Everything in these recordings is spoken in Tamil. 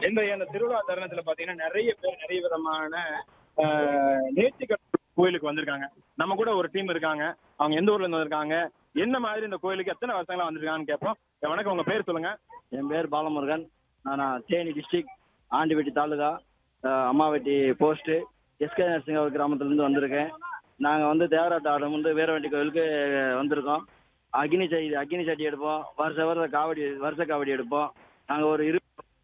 இன்றைய அந்த திருவிழா தருணத்துல பாத்தீங்கன்னா நிறைய பேர் நிறைய விதமான ஆஹ், நேர்த்திக்கடன் கோயிலுக்கு வந்திருக்காங்க நம்ம கூட ஒரு டீம் இருக்காங்க அவங்க எந்த ஊர்ல இருந்து வந்திருக்காங்க என்ன மாதிரி இந்த கோயிலுக்கு எத்தனை வருஷங்களா வந்திருக்காங்கன்னு கேட்போம் வணக்கம் உங்க பேர் சொல்லுங்க என் பேர் பாலமுருகன் நான் Theni district Andivetti taluk uh, Ammavetti post SK Narasingavur கிராமத்துலேருந்து வந்திருக்கேன் நாங்கள் வந்து தேவராட்ட ஆடம் வந்து வீரவெட்டி கோயிலுக்கு வந்திருக்கோம் அக்னி சட்டி அக்னி சட்டி எடுப்போம் வருஷ வருஷ காவடி வருஷ காவடி எடுப்போம் நாங்கள் ஒரு இரு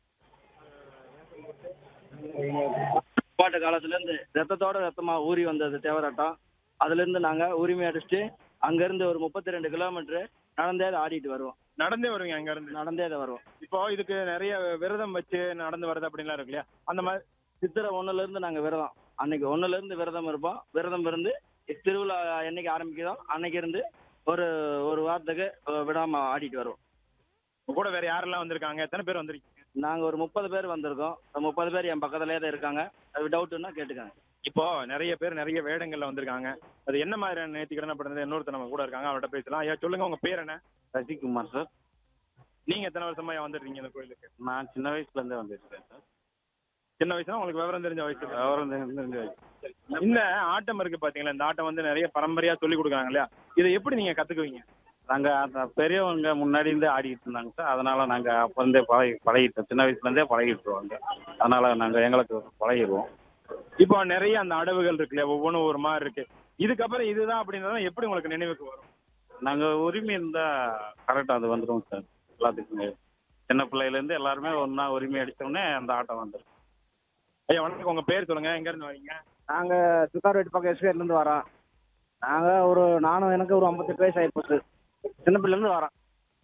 பாட்ட காலத்துலேருந்து ரத்தத்தோட ரத்தமாக ஊறி வந்தது தேவராட்டம் அதுலேருந்து நாங்கள் உரிமை அடிச்சுட்டு அங்கேருந்து ஒரு முப்பத்தி ரெண்டு கிலோமீட்ரு நடந்தே அதை ஆடிட்டு வருவோம் நடந்தே வருவீங்க அங்க இருந்து நடந்தே அதை வருவோம் இப்போ இதுக்கு நிறைய விரதம் வச்சு நடந்து வருது அப்படின்லாம் இருக்கு இல்லையா அந்த மாதிரி சித்திரை ஒண்ணுல இருந்து நாங்க விரதம் அன்னைக்கு ஒண்ணுல இருந்து விரதம் இருப்போம் விரதம் இருந்து திருவிழா என்னைக்கு ஆரம்பிக்குதோ அன்னைக்கு இருந்து ஒரு ஒரு வாரத்துக்கு அஹ், விடாம ஆடிட்டு வருவோம் உங்க கூட வேற யாரெல்லாம் வந்திருக்காங்க எத்தனை பேர் வந்திருக்கீங்க நாங்க ஒரு முப்பது பேர் வந்திருக்கோம் முப்பது பேர் என் பக்கத்துலயே தான் இருக்காங்க அது டவுட்னா கேட்டுக்காங்க இப்போ நிறைய பேர் நிறைய வேடங்கள்ல வந்திருக்காங்க அது என்ன மாதிரியான நேர்த்திக்கடன் அப்படின்றது இன்னொருத்தர் நம்ம கூட இருக்காங்க அவர்கிட்ட பேசலாம் ஐயா சொல்லுங்க உங்க பேர் என்ன சசிகுமார் சார் நீங்க எத்தனை வருஷமா வந்துருக்கீங்க இந்த கோயிலுக்கு நான் சின்ன வயசுல இருந்தே வந்துருக்கேன் சார் சின்ன வயசுல உங்களுக்கு விவரம் தெரிஞ்ச வயசு விவரம் தெரிஞ்ச வயசு இந்த ஆட்டம் இருக்கு பாத்தீங்களா இந்த ஆட்டம் வந்து நிறைய பரம்பரையா சொல்லி கொடுக்குறாங்க இல்லையா இதை எப்படி நீங்க கத்துக்குவீங்க நாங்க அந்த பெரியவங்க முன்னாடி இருந்தே ஆடிட்டு இருந்தாங்க சார் அதனால நாங்க அப்ப இருந்தே பழகி பழகிட்டோம் சின்ன வயசுல இருந்தே பழகிட்டுருவாங்க அதனால நாங்க எங்களுக்கு பழகிடுவோம் இப்போ நிறைய அந்த அடவுகள் இருக்கு இல்லையா ஒவ்வொன்றும் ஒரு மாதிரி இருக்கு இதுக்கப்புறம் இதுதான் அப்படின்றத எப்படி உங்களுக்கு நினைவுக்கு வரும் நாங்க உரிமை இருந்தா கரெக்டா அது வந்துடும் சார் எல்லாத்துக்குமே சின்ன பிள்ளையில இருந்து எல்லாருமே ஒண்ணா உரிமை அடிச்சோடனே அந்த ஆட்டம் வந்துடும் ஐயா வணக்கம் உங்க பேர் சொல்லுங்க எங்க இருந்து வரீங்க நாங்க சுக்கார்வேட்டி பக்கம் எஸ்கேட்ல இருந்து வரோம் நாங்க ஒரு நானும் எனக்கு ஒரு ஐம்பத்தெட்டு வயசு ஆயிப்போச்சு சின்ன பிள்ளைல இருந்து வரோம்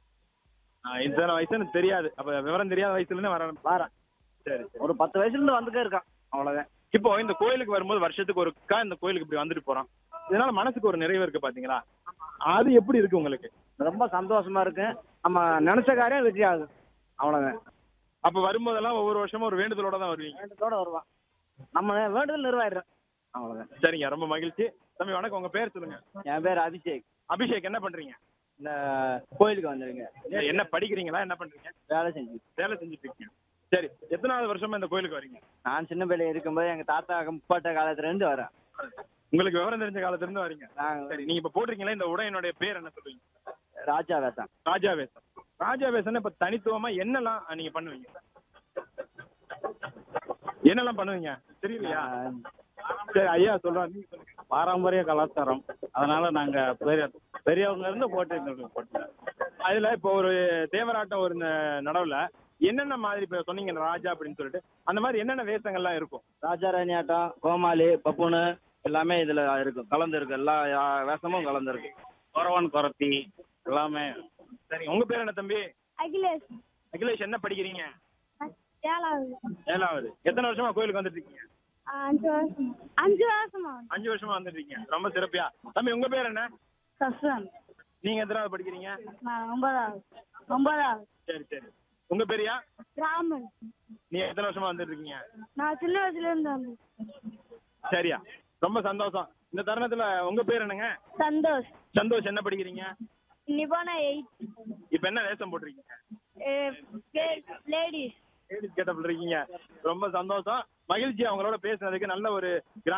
ஆஹ் இத்தனை வயசு எனக்கு தெரியாது அப்ப விவரம் தெரியாத வயசுல இருந்து வரேன் வரேன் சரி ஒரு பத்து வயசுல இருந்து வந்துட்டே இருக்கான் அவ்வளவுதான் இப்போ இந்த கோயிலுக்கு வரும்போது வருஷத்துக்கு ஒருக்கா இந்த கோயிலுக்கு இப்படி வந்துட்டு போறோம் இதனால மனசுக்கு ஒரு நிறைவு இருக்கு பாத்தீங்களா அது எப்படி இருக்கு உங்களுக்கு ரொம்ப சந்தோஷமா இருக்கு நம்ம நினைச்ச காரியம் வெற்றி ஆகுது அவ்வளவுதான் அப்ப வரும்போதெல்லாம் ஒவ்வொரு வருஷமும் ஒரு வேண்டுதலோட தான் வருவீங்க வேண்டத்தோட வருவான் நம்ம வேண்டுதல் நிறைவேறோம் அவ்வளவுதான் சரிங்க ரொம்ப மகிழ்ச்சி தம்பி வணக்கம் உங்க பேர் சொல்லுங்க என் பேர் அபிஷேக் அபிஷேக் என்ன பண்றீங்க இந்த கோயிலுக்கு வந்துருங்க என்ன படிக்கிறீங்களா என்ன பண்றீங்க வேலை செஞ்சு வேலை செஞ்சுட்டு இருக்கீங்க சரி எத்தனாவது வருஷமா இந்த கோயிலுக்கு வரீங்க நான் சின்ன பிள்ளை இருக்கும்போது எங்க தாத்தா முப்பாட்ட காலத்துல இருந்து வரேன் உங்களுக்கு விவரம் தெரிஞ்ச காலத்துல இருந்து வரீங்க நாங்க சரி நீங்க இப்ப போட்டிருக்கீங்களா இந்த உடையினுடைய பேர் என்ன சொல்லுவீங்க ராஜா வேத்தான் ராஜாவேசம் ராஜாவேசம் இப்ப தனித்துவமா என்னெல்லாம் நீங்க பண்ணுவீங்க என்னெல்லாம் பண்ணுவீங்க தெரியலையா சரி ஐயா சொல்றாரு நீங்க சொல்லுங்க பாரம்பரிய கலாச்சாரம் அதனால நாங்க பெரிய பெரியவங்க இருந்து போட்டு எங்களுக்கு போட்டு அதுல இப்போ ஒரு தேவராட்டம் ஒரு ந- நடவுல என்னென்ன மாதிரி இப்ப சொன்னீங்க ராஜா அப்படின்னு சொல்லிட்டு அந்த மாதிரி என்னென்ன வேஷங்கள்லாம் இருக்கும் ராஜா ராணி ஆட்டம் கோமாளி பப்புனு எல்லாமே இதுல இருக்கும் கலந்து இருக்கு எல்லா யா- வேஷமும் கலந்து இருக்கு குறவன் குறத்தி எல்லாமே சரி உங்க பேர் என்ன தம்பி அகிலேஷ் அகிலேஷ் என்ன படிக்கிறீங்க ஏழாவது ஏழாவது எத்தனை வருஷமா கோயிலுக்கு வந்துட்டு இருக்கீங்க ஆ, அஞ்சு வருஷம் அஞ்சு வருஷமா அஞ்சு வருஷமா வந்துட்டு இருக்கீங்க ரொம்ப சிறப்பியா தம்பி உங்க பேர் என்ன சஸ்வன் நீங்க எத்தனாவது படிக்கிறீங்க நான் ஒன்பதாவது ஒன்பதாவது சரி சரி உங்க பேரியா ராமன் நீ எத்தனை வருஷமா வந்துட்டு இருக்கீங்க நான் சின்ன வயசுல இருந்து வந்து சரியா ரொம்ப சந்தோஷம் இந்த தருணத்துல உங்க பேர் என்னங்க சந்தோஷ் சந்தோஷ் என்ன படிக்கிறீங்க நிபானா எயிட் இப்ப என்ன வேஷம் போட்டிருக்கீங்க லேடிஸ் லேடிஸ் கேட்டபிள் இருக்கீங்க ரொம்ப சந்தோஷம் மகிழ்ச்சி அவங்களோட பேசுனதுக்கு நல்ல ஒரு